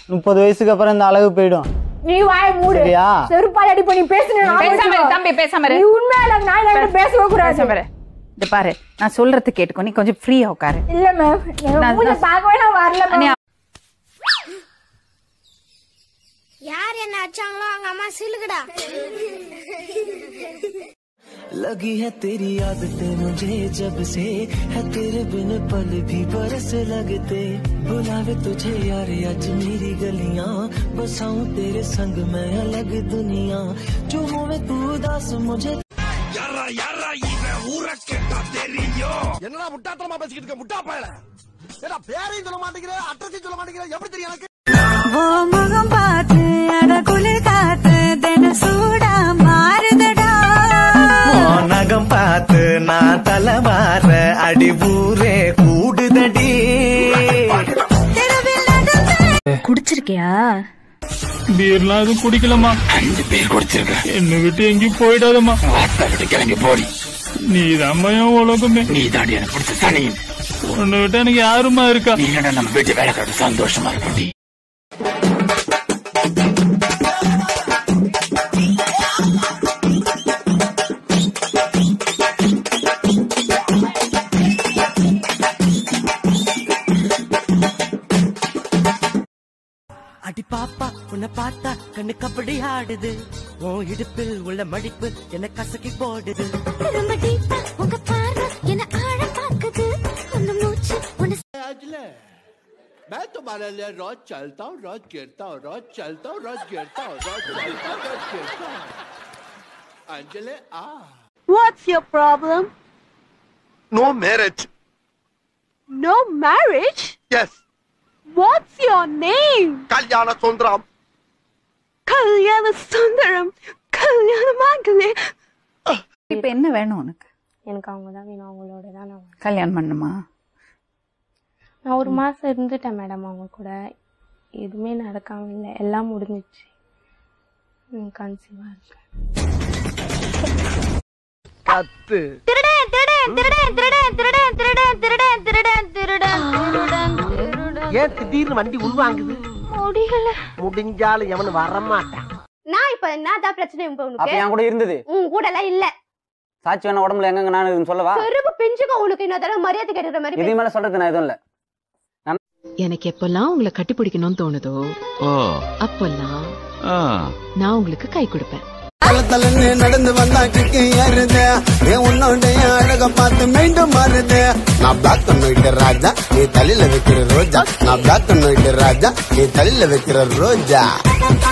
முப்பது வயசுக்கு அப்புறம் இந்த அழகு போயிடும் நீ வாய மூடு சரியா? செருப்பால் அடி பண்ணி பேசுன பேசாம இரு, தம்பி பேசாம இரு. நீ உண்மையில நான் என்கிட்ட பேசவே கூடாது பேசாம இரு. இந்த பாரு நான் சொல்றது கேட்டுக்கோ நீ கொஞ்சம் ஃப்ரீயா உட்காரு இல்ல மேம் நான் மூஞ்ச தான் பார்க்கவே நான் வரல நீ மேம் யார் என்ன அடிச்சாங்களோ அவங்க அம்மா சிலுக்குடா लगी है तेरी आदतें मुझे जब से है तेरे बिन पल भी बरस लगते बुलावे तुझे यार आज मेरी गलियां बसाऊं तेरे संग मैं अलग दुनिया जो होवे तू उदास मुझे என்னடா முட்டாத்தனமா பேசிக்கிட்டு இருக்க முட்டா பயல ஏடா பேரையும் சொல்ல மாட்டேங்கிற அட்ரஸையும் சொல்ல மாட்டேங்கிற எப்படி தெரியும் எனக்கு முகம் பார்த்து அட குளிர் காத்து தின சூடா மாறுதடா நகம் பார்த்து நான் தலைவார அடி ஊரே கூடுதடி தெருவில் நடந்து குடிச்சிருக்கியா பீர்லாம் எதுவும் குடிக்கலமா அஞ்சு பேர் குடிச்சிருக்க என்னை விட்டு எங்கேயும் போயிடாதம்மா விட்டு கிளம்பி போடி நீ தான் உலகமே நீ தாண்டி எனக்கு பிடிச்ச சனி உன்னை விட்டு எனக்கு யாருமா இருக்கா நீ நம்ம வீட்டு வேலை கட்டு சந்தோஷமா இருப்படி அடி பாப்பா உன்னை பார்த்தா கண்ணு கபடி ஆடுது உன் இடுப்பில் உள்ள மடிப்பு என்ன கசக்கி போடுது ரொம்ப டீப்பா உங்க பார்வை என்ன ஆழ பாக்குது உங்க மூச்சு உன்னை मैं तुम्हारे लिए रोज चलता हूँ रोज गिरता हूँ रोज चलता हूँ रोज गिरता हूँ रोज चलता हूँ रोज गिरता हूँ अंजलि आ What's your problem? No marriage No marriage? Yes What's your name? Kalyana Sundaram Kalyana Sundaram கல்யாண மகளே இப்ப என்ன வேணும் உனக்கு எனக்கு அவங்க தான் வேணும் அவங்களோட தான் நான் வரேன். கல்யாணம் பண்ணுமா நான் ஒரு மாசம் இருந்துட்டேன் மேடம் அவங்க கூட எதுவுமே நடக்காம இல்லை எல்லாம் முடிஞ்சிச்சு கன்சீவா இருக்கேன் கத்து திருடன் திருடன் திருடன் திருடன் திருடன் திருடன் திருடன் திருடன் திருடன் திருடன் திருடன் ஏன் திடீர்னு வண்டி உள்வாங்குது முடியல முடிஞ்சாலும் எவனு வரமாட்டான் நான் இப்ப என்னதான் பிரச்சனை இப்ப அப்ப உனக்கு என் கூட இருந்தது உன் கூட எல்லாம் இல்ல சாட்சி வேணா உடம்புல எங்கங்க நான் இதுன்னு சொல்லவா செருப்பு பிஞ்சுக்க உனக்கு இன்னொரு தடவை மரியாதை கேட்டுக்கிற மாதிரி இதுக்கு மேல சொல்றது நான் எதுவும் இல்ல எனக்கு எப்பெல்லாம் உங்களை கட்டி பிடிக்கணும்னு தோணுதோ அப்பெல்லாம் நான் உங்களுக்கு கை கொடுப்பேன் தலன்னு நடந்து வந்தா கிக்கு ஏறுத என் உன்னோடைய அழக பார்த்து மீண்டும் மாறுது நான் பிளாக் பண்ணிட்டு ராஜா நீ தலையில வைக்கிற ரோஜா நான் பிளாக் பண்ணிட்டு ராஜா நீ தலையில வைக்கிற ரோஜா